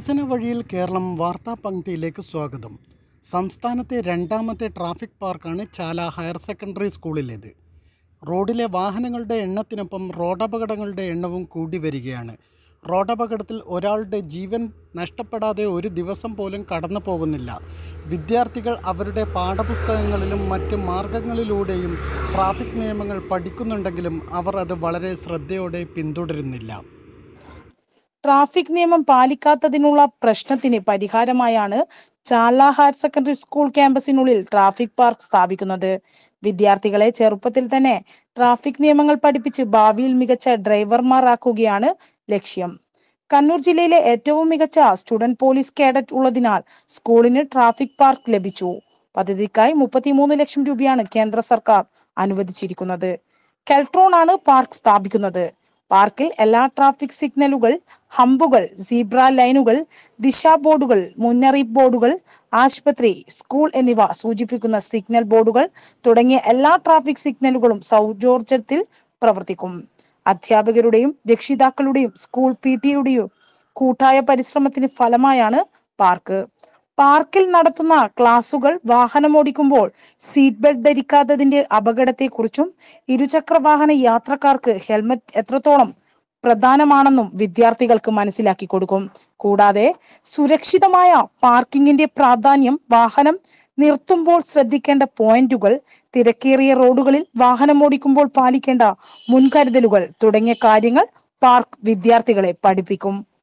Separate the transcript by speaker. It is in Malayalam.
Speaker 1: വികസന വഴിയിൽ കേരളം വാർത്താ പങ്ക്തിയിലേക്ക് സ്വാഗതം സംസ്ഥാനത്തെ രണ്ടാമത്തെ ട്രാഫിക് പാർക്കാണ് ചാല ഹയർ സെക്കൻഡറി സ്കൂളിലേത് റോഡിലെ വാഹനങ്ങളുടെ എണ്ണത്തിനൊപ്പം റോഡപകടങ്ങളുടെ എണ്ണവും കൂടി വരികയാണ് റോഡപകടത്തിൽ ഒരാളുടെ ജീവൻ നഷ്ടപ്പെടാതെ ഒരു ദിവസം പോലും കടന്നു പോകുന്നില്ല വിദ്യാർത്ഥികൾ അവരുടെ പാഠപുസ്തകങ്ങളിലും മറ്റ് മാർഗങ്ങളിലൂടെയും ട്രാഫിക് നിയമങ്ങൾ പഠിക്കുന്നുണ്ടെങ്കിലും അവർ അത് വളരെ ശ്രദ്ധയോടെ പിന്തുടരുന്നില്ല
Speaker 2: ട്രാഫിക് നിയമം പാലിക്കാത്തതിനുള്ള പ്രശ്നത്തിന് പരിഹാരമായാണ് ചാല ഹയർ സെക്കൻഡറി സ്കൂൾ ക്യാമ്പസിനുള്ളിൽ ട്രാഫിക് പാർക്ക് സ്ഥാപിക്കുന്നത് വിദ്യാർത്ഥികളെ ചെറുപ്പത്തിൽ തന്നെ ട്രാഫിക് നിയമങ്ങൾ പഠിപ്പിച്ച് ഭാവിയിൽ മികച്ച ഡ്രൈവർമാരാക്കുകയാണ് ലക്ഷ്യം കണ്ണൂർ ജില്ലയിലെ ഏറ്റവും മികച്ച സ്റ്റുഡന്റ് പോലീസ് കേഡറ്റ് ഉള്ളതിനാൽ സ്കൂളിന് ട്രാഫിക് പാർക്ക് ലഭിച്ചു പദ്ധതിക്കായി മുപ്പത്തിമൂന്ന് ലക്ഷം രൂപയാണ് കേന്ദ്ര സർക്കാർ അനുവദിച്ചിരിക്കുന്നത് കെൽട്രോൺ ആണ് പാർക്ക് സ്ഥാപിക്കുന്നത് പാർക്കിൽ എല്ലാ ട്രാഫിക് സിഗ്നലുകൾ ഹമ്പുകൾ സീബ്ര ലൈനുകൾ ദിശാ ബോർഡുകൾ മുന്നറിയിപ്പ് ബോർഡുകൾ ആശുപത്രി സ്കൂൾ എന്നിവ സൂചിപ്പിക്കുന്ന സിഗ്നൽ ബോർഡുകൾ തുടങ്ങിയ എല്ലാ ട്രാഫിക് സിഗ്നലുകളും സൗജോർജത്തിൽ പ്രവർത്തിക്കും അധ്യാപകരുടെയും രക്ഷിതാക്കളുടെയും സ്കൂൾ പി ടിയുടെയും കൂട്ടായ പരിശ്രമത്തിന് ഫലമായാണ് പാർക്ക് പാർക്കിൽ നടത്തുന്ന ക്ലാസുകൾ വാഹനമോടിക്കുമ്പോൾ സീറ്റ് ബെൽറ്റ് ധരിക്കാത്തതിന്റെ അപകടത്തെക്കുറിച്ചും ഇരുചക്ര വാഹന യാത്രക്കാർക്ക് ഹെൽമറ്റ് എത്രത്തോളം പ്രധാനമാണെന്നും വിദ്യാർത്ഥികൾക്ക് മനസ്സിലാക്കി കൊടുക്കും കൂടാതെ സുരക്ഷിതമായ പാർക്കിങ്ങിന്റെ പ്രാധാന്യം വാഹനം നിർത്തുമ്പോൾ ശ്രദ്ധിക്കേണ്ട പോയിന്റുകൾ തിരക്കേറിയ റോഡുകളിൽ വാഹനമോടിക്കുമ്പോൾ പാലിക്കേണ്ട മുൻകരുതലുകൾ തുടങ്ങിയ കാര്യങ്ങൾ പാർക്ക് വിദ്യാർത്ഥികളെ പഠിപ്പിക്കും